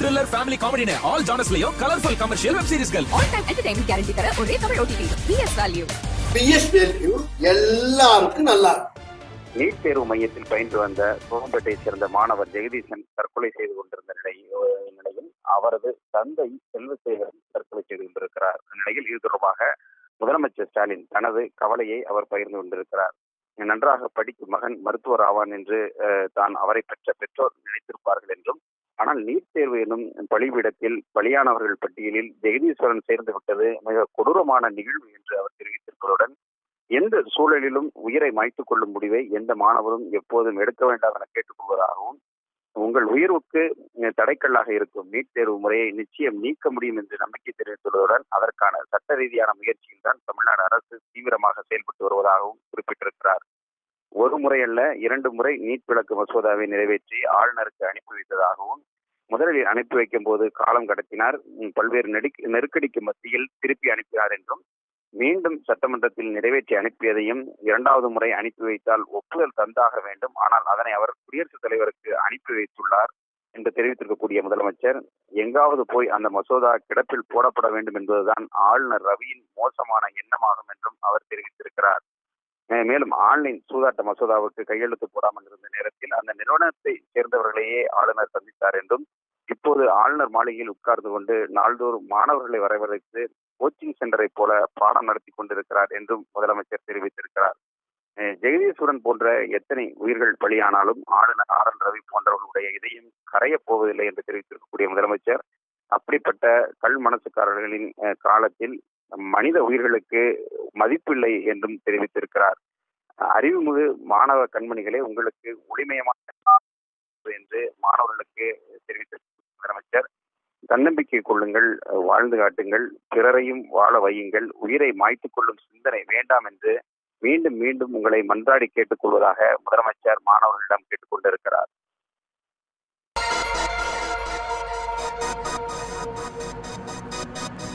thriller family காமெடினு all ஜானர்ஸ்லயும் colourful commercial web சீரிஸ்கள் ஆல் டைம் என்டர்டைன்மெண்ட் கேரண்டி தர ஒரே தமிழ் ஓடிடி பிஎஸ் வேல்யூ பிஎஸ்பிஎல்யூ எல்லாருக்கும் நல்லா இருக்கும் நீட் தேர்வு மையத்தில் பயின்று வந்த சோகம்பேட்டையைச் சேர்ந்த மாணவர் ஜெகதீசன் தற்கொலை செய்து கொண்டிருந்த நிலை நிலையில் அவரது தந்தை செல்வசேகரன் தற்கொலை செய்து கொண்டிருக்கிறார் நிலையில் இது தொடர்பாக முதலமைச்சர் ஸ்டாலின் தனது கவலையை அவர் பகிர்ந்து கொண்டிருக்கிறார் நன்றாக படிக்கும் மகன் மருத்துவர் ஆவான் என்று அஹ், தான் அவரை பெற்ற பெற்றோர் நினைத்திருப்பார்கள் என்றும் ஆனால் நீட் தேர்வு எனும் பலிபீடத்தில் பலியானவர்கள் பட்டியலில் ஜெகதீஸ்வரன் சேர்ந்து விட்டது மிக கொடூரமான நிகழ்வு என்று அவர் தெரிவித்திருப்பதுடன் எந்த சூழலிலும் உயிரை மாய்த்துக் கொள்ளும் முடிவை எந்த மாணவரும் எப்போதும் எடுக்க வேண்டாம் என கேட்டுக்கொள்வதாகவும் உங்கள் உயர்வுக்கு அஹ், தடைக்கல்லாக இருக்கும் நீட் தேர்வு முறையை நிச்சயம் நீக்க முடியும் என்று நம்பிக்கை தெரிவித்துள்ளதுடன் அதற்கான சட்ட ரீதியான முயற்சியில் தான் தமிழ்நாடு அரசு தீவிரமாக செயல்பட்டு வருவதாகவும் குறிப்பிட்டிருக்கிறார் ஒரு முறை அல்ல இரண்டு முறை நீட் விளக்கு மசோதாவை நிறைவேற்றி ஆளுநருக்கு அனுப்பி வைத்ததாகவும் முதலில் அனுப்பி வைக்கும் போது காலம் கடத்தினார் உம், பல்வேறு நெடுக்- நெருக்கடிக்கு மத்தியில் திருப்பி அனுப்பினார் என்றும் மீண்டும் சட்டமன்றத்தில் நிறைவேற்றி அனுப்பியதையும் இரண்டாவது முறை அனுப்பி வைத்தால் ஒப்புதல் தந்தாக வேண்டும் ஆனால் அதனை அவர் குடியரசுத் தலைவருக்கு அனுப்பி வைத்துள்ளார் என்று தெரிவித்திருக்கக்கூடிய முதலமைச்சர் எங்காவது போய் அந்த மசோதா கிடப்பில் போடப்பட வேண்டும் என்பதுதான் ஆளுநர் ரவியின் மோசமான எண்ணமாகும் என்றும் அவர் தெரிவித்திருக்கிறார் அஹ் மேலும் ஆன்லைன் சூதாட்ட மசோதாவுக்கு கையெழுத்து போடாமல் இருந்த நேரத்தில் அந்த நிறுவனத்தை சேர்ந்தவர்களையே ஆளுநர் சந்தித்தார் என்றும் இப்போது ஆளுநர் மாளிகையில் உட்கார்ந்து கொண்டு நாள்தோறும் மாணவர்களை வரவழைத்து கோச்சிங் சென்டரை போல பாடம் நடத்தி கொண்டிருக்கிறார் என்றும் முதலமைச்சர் தெரிவித்திருக்கிறார் அஹ் ஜெகதீஸ்வரன் போன்ற எத்தனை உயிர்கள் பலியானாலும் ஆளுநர் ஆர் என் ரவி போன்றவர்களுடைய இதயம் கரையப் போவதில்லை என்று தெரிவித்திருக்கக்கூடிய முதலமைச்சர் அப்படிப்பட்ட கல் மனசுக்காரர்களின் அஹ், காலத்தில் மனித உயிர்களுக்கு மதிப்பில்லை என்றும் தெரிவித்திருக்கிறார் அறிவுமிகு மாணவ கண்மணிகளே உங்களுக்கு ஒளிமயமான என்று மாணவர்களுக்கு தெரிவித்திருக்கிறார் முதலமைச்சர் தன்னம்பிக்கை கொள்ளுங்கள் வாழ்ந்து காட்டுங்கள் பிறரையும் வாழ வையுங்கள் உயிரை மாய்த்துக் கொள்ளும் சிந்தனை வேண்டாம் என்று மீண்டும் மீண்டும் உங்களை மன்றாடி கேட்டுக்கொள்வதாக முதலமைச்சர் மாணவர்களிடம் கேட்டுக்கொண்டிருக்கிறார்